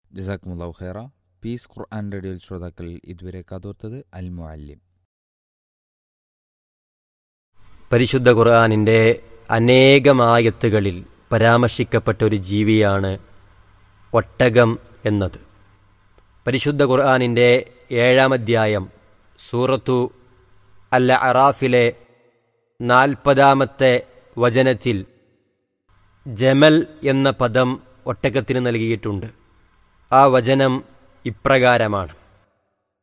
ജസാക്കുമുല്ലാഹു ഖൈറ പീസ് ഖുർആൻ റേഡിയോയിൽ ശ്രോതാക്കൾ ഇതുവരെ കാതോർത്തത് അൽ മുഅല്ലിം പരിശുദ്ധ ഖുർആാനിൻ്റെ അനേകമായത്തുകളിൽ പരാമർശിക്കപ്പെട്ട ഒരു ജീവിയാണ് ഒട്ടകം എന്നത് പരിശുദ്ധ ഖുർആാനിൻ്റെ ഏഴാം അധ്യായം സൂറത്തു അൽ അറാഫിലെ നാൽപ്പതാമത്തെ വചനത്തിൽ ജമൽ എന്ന പദം ഒട്ടകത്തിന് നൽകിയിട്ടുണ്ട് ആ വചനം ഇപ്രകാരമാണ്